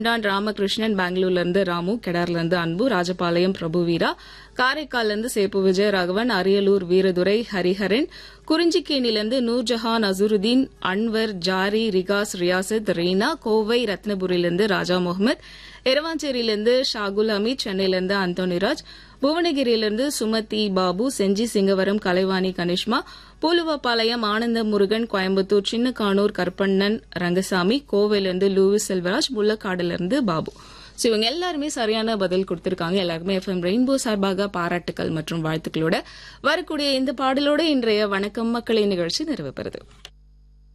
Don Ramakrishnan பெங்களூர்ல இருந்து ராமு கெடார்ல இருந்து அன்பு ராஜபாளையம் பிரபுவீரா காரைக்கால்ல இருந்து சேப்பு விஜயராகவன் அரியலூர் வீரதுரை ஹரிஹரன் குறிஞ்சிக்கேணிலிருந்து நூர்ஜஹான் அசுருதீன் அன்வர் ஜாரி ரிகாஸ் ரியாசத் ரீனா கோவை ரத்னபுரியிலிருந்து ராஜா முகமது எரவாஞ்சேரியிலிருந்து ஷாகுல் அமீத் சென்னையிலிருந்து அந்தோனிராஜ் புவனகிரியிலிருந்து சுமதி பாபு செஞ்சி சிங்கவரம் கலைவாணி கனிஷ்மா பூலுவப்பாளையம் ஆனந்த முருகன் கோயம்புத்தூர் சின்னக்கானூர் கருப்பண்ணன் ரங்கசாமி கோவையிலிருந்து லூவிஸ் செல்வராஜ் முள்ளக்காடுலிருந்து பாபு ஸோ இவங்க எல்லாருமே சரியான பதில் கொடுத்திருக்காங்க எல்லாருக்குமே எஃப்எம் ரெயின்போ சார்பாக பாராட்டுக்கள் மற்றும் வாழ்த்துக்களோட வரக்கூடிய இந்த பாடலோட இன்றைய வணக்கம் மக்களின் நிகழ்ச்சி நிறைவு பெறுது